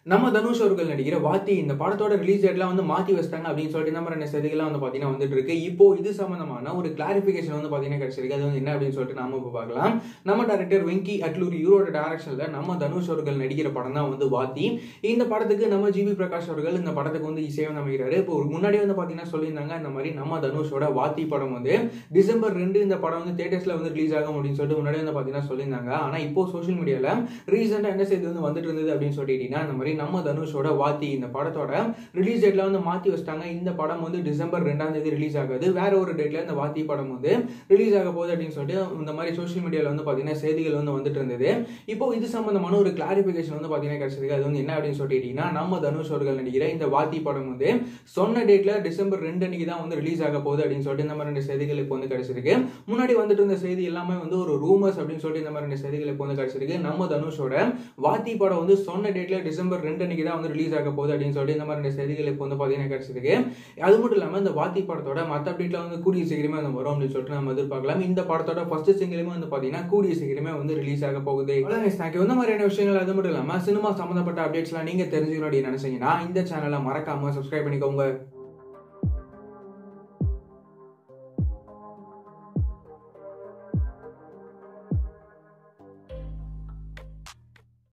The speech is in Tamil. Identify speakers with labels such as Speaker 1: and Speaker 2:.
Speaker 1: நம்ம தனுஷ் அவர்கள் நடிக்கிற வாத்தி இந்த படத்தோட ரிலீஸ் டேட்லாம் வந்து மாத்தி வச்சிட்டாங்க அப்படின்னு சொல்லிட்டு நம்ம ரெண்டு செய்திகள்லாம் வந்து பாத்தீங்கன்னா வந்துட்டு இருக்கு இப்போ இது சம்பந்தமான ஒரு கிளாரிபிகேஷன் வந்து பாத்தீங்கன்னா கிடைச்சிருக்கு அது வந்து என்ன அப்படின்னு சொல்லிட்டு நாம இப்போ பார்க்கலாம் நம்ம டேரக்டர் வெங்கி அட்லூரி இவரோட டைரக்ஷன்ல நம்ம தனுஷ் அவர்கள் நடிக்கிற படம் தான் வந்து வாத்தி இந்த படத்துக்கு நம்ம ஜிவி பிரகாஷ் அவர்கள் இந்த படத்துக்கு வந்து இசையம் அமைக்கிறாரு இப்போ ஒரு முன்னாடி வந்து பாத்தீங்கன்னா சொல்லியிருந்தாங்க இந்த மாதிரி நம்ம தனுஷோட வாத்தி படம் வந்து டிசம்பர் ரெண்டு இந்த படம் வந்து தேட்டர்ஸ்ல வந்து ரிலீஸ் ஆகும் அப்படின்னு சொல்லிட்டு முன்னாடி வந்து பாத்தீங்கன்னா சொல்லியிருந்தாங்க ஆனா இப்போ சோஷியல் மீடியால ரீசெண்டா என்ன செய்தி வந்து வந்துட்டு இருந்தது அப்படின்னு சொல்லிட்டீங்கன்னா இந்த மாதிரி நம்ம தனுஷோட வாத்தி இந்த படத்தோட ரிலீஸ் டேட்ல வந்து மாத்தி வச்சிட்டாங்க இந்த படம் வந்து டிசம்பர் ரெண்டாம் தேதி ரிலீஸ் ஆகாது வேற ஒரு டேட்ல இந்த வாத்தி படம் வந்து ரிலீஸ் ஆக போகுது அப்படின்னு சொல்லிட்டு இந்த மாதிரி சோஷியல் மீடியால வந்து பாத்தீங்கன்னா செய்திகள் வந்து வந்துட்டு இருந்தது இப்போ இது சம்பந்தமான ஒரு கிளாரிபிகேஷன் வந்து பாத்தீங்கன்னா கிடைச்சிருக்கு அது வந்து என்ன அப்படின்னு சொல்லிட்டீங்கன்னா நம்ம தனுஷ் அவர்கள் நடிக்கிற இந்த வாத்தி படம் வந்து சொன்ன டேட்ல டிசம்பர் ரெண்டு அன்னைக்கு தான் வந்து ரிலீஸ் ஆக போகுது அப்படின்னு சொல்லிட்டு இந்த மாதிரி ரெண்டு செய்திகள் இப்போ வந்து கிடைச்சிருக்கு முன்னாடி வந்துட்டு இருந்த செய்தி எல்லாமே வந்து ஒரு ரூமர்ஸ் அப்படின்னு சொல்லிட்டு இந்த மாதிரி ரெண்டு செய்திகள் இப்போ வந்து கிடைச்சிருக்கு நம்ம தனுஷோட வாத்தி படம் வந்து சொன்ன டேட்ல டிசம்பர் ரெண்டு அன்னைக்கு தான் வந்து ரிலீஸ் ஆக போகுது அப்படின்னு சொல்லிட்டு இந்த மாதிரி ரெண்டு செய்திகள் இப்போ வந்து பாத்தீங்கன்னா கிடைச்சிருக்கு அது மட்டும் இல்லாம இந்த வாத்தி படத்தோட மற்ற அப்டேட்ல வந்து கூடிய சீக்கிரமே வந்து வரும் அப்படின்னு சொல்லிட்டு நம்ம எதிர்பார்க்கலாம் இந்த படத்தோட ஃபர்ஸ்ட் சிங்கிலுமே வந்து பாத்தீங்கன்னா கூடிய சீக்கிரமே வந்து ரிலீஸ் ஆக போகுது எனக்கு இந்த மாதிரியான விஷயங்கள் அது மட்டும் இல்லாம சினிமா சம்பந்தப்பட்ட அப்டேட்ஸ்லாம் நீங்க தெரிஞ்சுக்கணும் அப்படின்னு நினைச்சீங்கன்னா இந்த சேனலை மறக்காம சப்ஸ்கிரைப் பண்ணிக்கோங்க